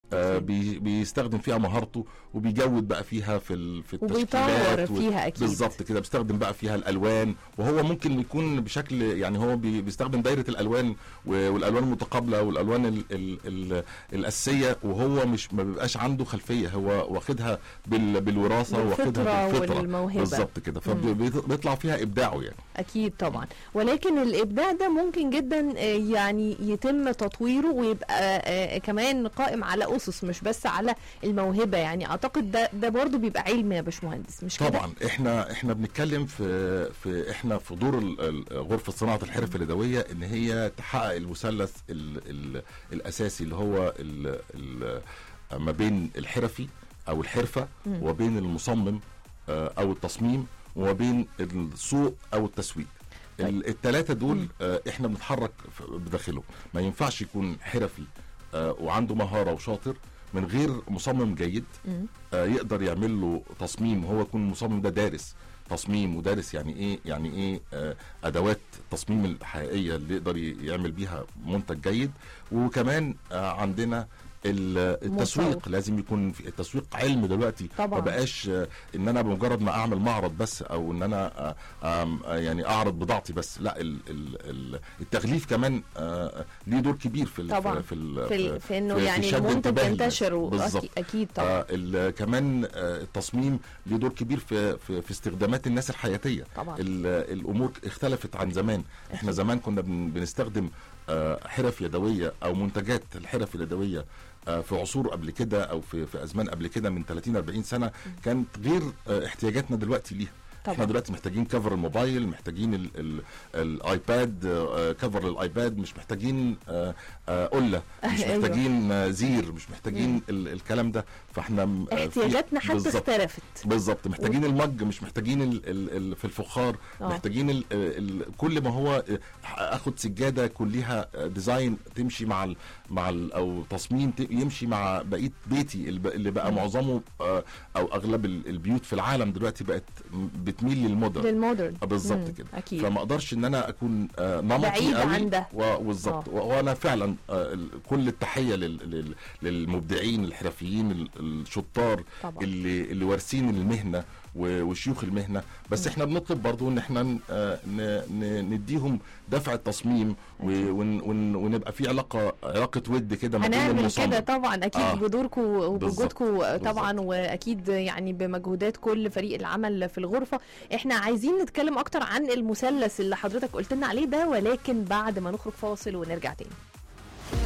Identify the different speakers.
Speaker 1: آه بي بيستخدم فيها مهارته وبيجود بقى فيها في ال- في
Speaker 2: وبيطور
Speaker 1: التشكيلات
Speaker 2: فيها أكيد.
Speaker 1: بالظبط كده بيستخدم بقى فيها الالوان وهو ممكن يكون بشكل يعني هو بي بيستخدم دايره الالوان و- والالوان المتقابله والالوان ال ال ال الاساسيه وهو مش ما بيبقاش عنده خلفيه هو واخدها بال بالوراثه واخدها
Speaker 2: بالفطرة
Speaker 1: بالفطره
Speaker 2: والموهبة.
Speaker 1: بالظبط كده فبيطلع فيها ابداعه يعني
Speaker 2: اكيد طبعا ولكن الابداع ده ممكن جدا آه، يعني يتم تطويره ويبقى آه، كمان قائم على اسس مش بس على الموهبه يعني اعتقد ده ده برضه بيبقى علم يا باشمهندس مش كده
Speaker 1: طبعا احنا احنا بنتكلم في في احنا في دور ال- ال- غرفه صناعه الحرف اليدويه ان هي تحقق المثلث ال ال الاساسي اللي هو ال ال ما بين الحرفي او الحرفه
Speaker 2: مم.
Speaker 1: وبين المصمم آه، او التصميم وما بين السوق او التسويق
Speaker 2: طيب.
Speaker 1: الثلاثه دول
Speaker 2: مم.
Speaker 1: آه، احنا بنتحرك ف- بداخله ما ينفعش يكون حرفي آه، وعنده مهاره وشاطر من غير مصمم جيد
Speaker 2: مم.
Speaker 1: آه، يقدر يعمل له تصميم هو يكون المصمم ده دارس تصميم ودارس يعني ايه يعني ايه آه، ادوات التصميم الحقيقيه اللي يقدر ي- يعمل بيها منتج جيد وكمان آه، عندنا ال- التسويق
Speaker 2: مسوق.
Speaker 1: لازم يكون في التسويق علم دلوقتي
Speaker 2: طبعاً.
Speaker 1: ما بقاش آه، ان انا بمجرد ما اعمل معرض بس او ان انا آه، آم، آه، يعني اعرض بضاعتي بس لا ال- ال- ال- التغليف كمان آه، ليه دور كبير في ال-
Speaker 2: طبعاً.
Speaker 1: في ال-
Speaker 2: في, ال- في انه
Speaker 1: في- في
Speaker 2: يعني
Speaker 1: شد
Speaker 2: المنتج
Speaker 1: انتباه الناس.
Speaker 2: ينتشر
Speaker 1: بالظبط.
Speaker 2: وأكيد- اكيد طبعا
Speaker 1: آه ال- كمان آه التصميم ليه دور كبير في في, في استخدامات الناس الحياتيه
Speaker 2: طبعا
Speaker 1: ال- الامور اختلفت عن زمان احنا زمان كنا بن- بنستخدم آه حرف يدويه او منتجات الحرف اليدويه آه في عصور قبل كده او في في ازمان قبل كده من 30 40 سنه كانت غير آه احتياجاتنا دلوقتي ليها احنا
Speaker 2: طبعا
Speaker 1: دلوقتي محتاجين كفر الموبايل محتاجين ال ال الايباد آه، كفر للايباد مش محتاجين آه، آه، قله مش
Speaker 2: أيوة.
Speaker 1: محتاجين آه، زير مش محتاجين ال الكلام ده فاحنا م- آه، في-
Speaker 2: احتياجاتنا حتى
Speaker 1: بالظبط.
Speaker 2: اختلفت
Speaker 1: بالظبط محتاجين المج مش محتاجين ال ال ال في الفخار
Speaker 2: آه.
Speaker 1: محتاجين ال ال كل ما هو آه، اخد سجاده يكون ليها آه، ديزاين تمشي مع ال مع ال او تصميم ت- يمشي مع بقيه بيتي الب- اللي بقى
Speaker 2: مم.
Speaker 1: معظمه آه، او اغلب ال- البيوت في العالم دلوقتي بقت م- بتميل للمودرن
Speaker 2: للمودرن
Speaker 1: آه، بالظبط
Speaker 2: مم،
Speaker 1: كده
Speaker 2: اكيد
Speaker 1: فما اقدرش ان انا اكون آه، نمطي
Speaker 2: بعيد
Speaker 1: قوي
Speaker 2: عن ده.
Speaker 1: و- بالظبط
Speaker 2: آه.
Speaker 1: و- وانا فعلا آه، ال- كل التحيه لل- لل- للمبدعين الحرفيين ال- الشطار
Speaker 2: طبعا
Speaker 1: اللي اللي وارثين المهنه و- وشيوخ المهنه بس
Speaker 2: مم.
Speaker 1: احنا بنطلب برضو ان احنا ن- آه، ن- ن- نديهم دفع التصميم و-
Speaker 2: أكيد.
Speaker 1: ون- ون- ونبقى في علاقه علاقه ود كده ما بين
Speaker 2: هنعمل
Speaker 1: المصمم
Speaker 2: كده طبعا اكيد
Speaker 1: آه.
Speaker 2: بدوركم وبوجودكم طبعا
Speaker 1: بالظبط.
Speaker 2: واكيد يعني بمجهودات كل فريق العمل في الغرفه احنا عايزين نتكلم اكتر عن المثلث اللي حضرتك قلت لنا عليه ده ولكن بعد ما نخرج فاصل ونرجع تاني